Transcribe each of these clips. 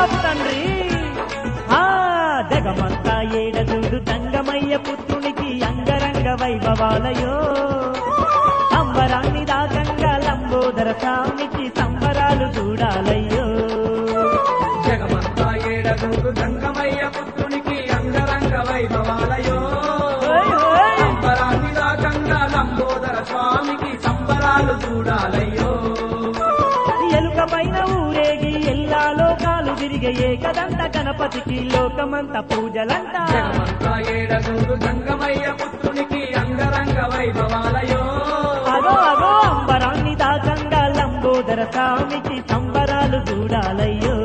బాబు తండ్రి ఆ జగమంతా ఏడదుడు గంగమయ్య పుత్రునికి అంగరంగ వైభవాలయో అంబరాన్ని దాకంగా లంబోదర స్వామికి సంబరాలు చూడాలయ్యో జగమంతా ఏడగూరు గంగమయ్య పుత్రునికి అంగరంగ వైభవాలయో ఓయ్ ఓయ్. సంబరాన్ని దాకంగా లంబోదర స్వామికి సంబరాలు చూడాలయ్యో ఎలుక పైన ఊరేగి ఎల్లా లోకాలు తిరిగే ఏకదంత గణపతికి లోకమంత పూజలంట జగమంతా ఏడగూరు గంగమయ్య పుత్రునికి అంగరంగ వైభవాలయో అగో అగో అంబరాన్ని దాకంగా లంబోదర స్వామికి సంబరాలు చూడాలయ్యో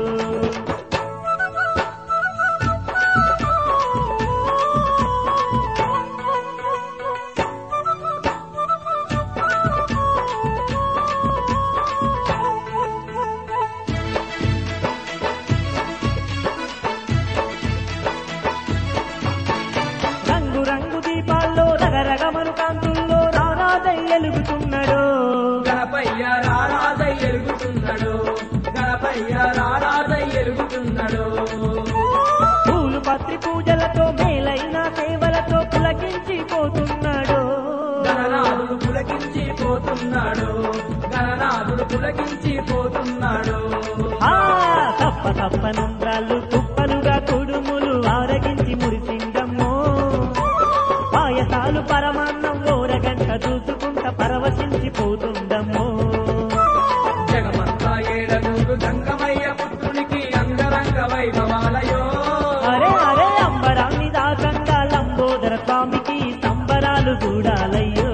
రంగు రంగు దీపాల్లో రగరగమను కాంతుల్లో రారాదై ఎలుగుతున్నాడు గణపయ్య రారాదై ఎరుగుతున్నాడు గణపయ్య రారాదై ఎరుగుతున్నాడు పూలు పత్రి పూజలతో మేలైన సేవలతో పులకించి పోతున్నాడు గణనాథుడు పులకించి పోతున్నాడు గణనాథుడు పులకించి పోతున్నాడు ఆ తప్ప తప్ప నంద్రాలు తుప్పలుగా కుడుములు ఆరగించి మురిసిందమ్మో పాయసాలు పరమాన్నం ఓరగంట చూసుకుంట పరవశించి పోతుందమ్మో జగమంతా ఏడగూరు గంగమయ్య పుత్రునికి అంగరంగ వైభవాలయో అరే అరే అంబరాన్ని దాకంగా లంబోదర స్వామికి సంబరాలు చూడాలయ్యో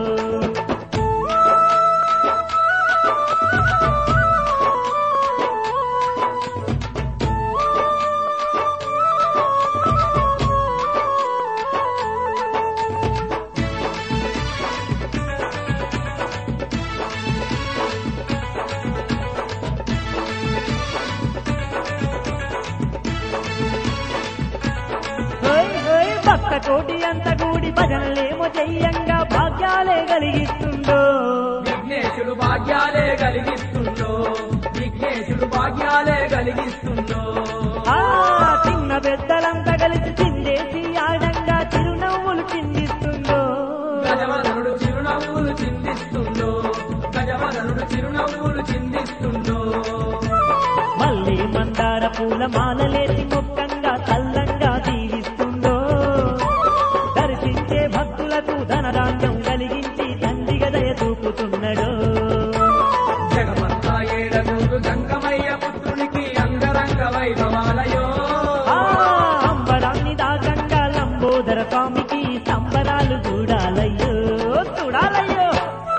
హోయ్ హోయ్ భక్త కోటి అంత కూడి భజనలేమో చెయ్యంగా భాగ్యాలే కలిగిస్తుందో విఘ్నేశుడు భాగ్యాలే కలిగిస్తుందో విఘ్నేశుడు భాగ్యాలే కలిగిస్తుందో ఆ చిన్న పెద్దలంతా కలిసి చిందేసి ఆడంగా చిరునవ్వులు చిందిస్తుందో గజవదనుడు చిరునవ్వులు చిందిస్తుందో గజవదనుడు చిరునవ్వులు చిందిస్తుందో మళ్ళీ మందార పూల మాలలేసి మొక్కంగా తల్లంగా దీవిస్తుందో దర్శించే భక్తులకు ధనధాన్యం కలిగించి తండ్రిగా దయ చూపుతున్నాడు జగమంతా ఏడగూరు గంగమయ్య పుత్రునికి అంగరంగ వైభవాలయో ఆ అంబరాన్ని దాకంగా లంబోదర స్వామికి సంబరాలు చూడాలయ్యో చూడాలయ్యో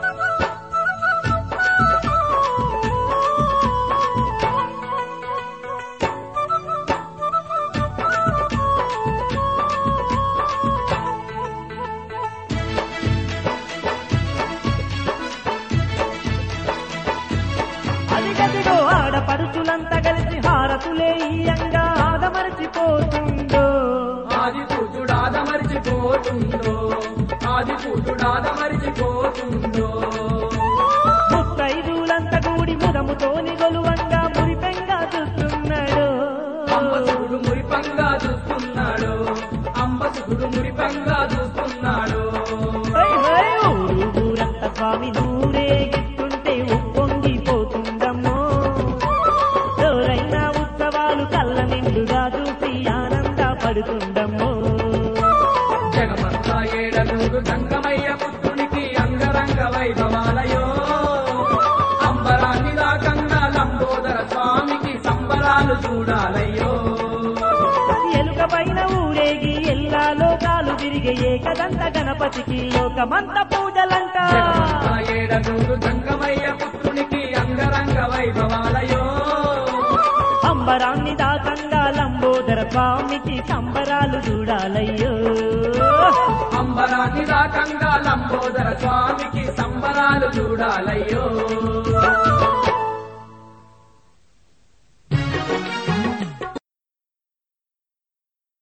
అదిగదిగో ఆడపడుచులంతా కలిసి హారతులే ఇయ్యంగా ఆదమరచిపోతుందో ఆది కూతుడాద మరిచిపోతుందో ఆది కూతుడాద మరిచిపోతుందో ముత్తైదులంతా కూడి ముదముతోని గొలువంగా మురిపెంగా చూస్తున్నాడు అంబసుడు మురిపంగా చూస్తున్నాడు అంబసుడు మురిపంగా చూస్తున్నాడు హై హై ఊరు ఊరంతా స్వామి నూరేగిస్తుంటే ఉప్పొంగిపోతుందమ్మో ఎవరైనా ఉత్సవాలు కళ్ళ నిండుగా చూసి ఆనంద పడుతుందమ్మో జగమంతా ఏడగూరు గంగమయ్య పుత్రునికి అంగరంగ వైభవాలయో అంబరాన్ని దాకంగా లంబోదర స్వామికి సంబరాలు చూడాలయ్యో ఎలుక పైన ఊరేగి ఎల్లా లోకాలు తిరిగే ఏకదంత గణపతికి లోకమంత పూజలంట జగమంతా ఏడగూరు గంగమయ్య పుత్రునికి అంగరంగ వైభవాలయో అంబరాన్ని దాకంగా లంబోదర స్వామికి సంబరాలు చూడాలయ్యో అంబరాన్ని దాకంగా లంబోదర స్వామికి సంబరాలు చూడాలయ్యో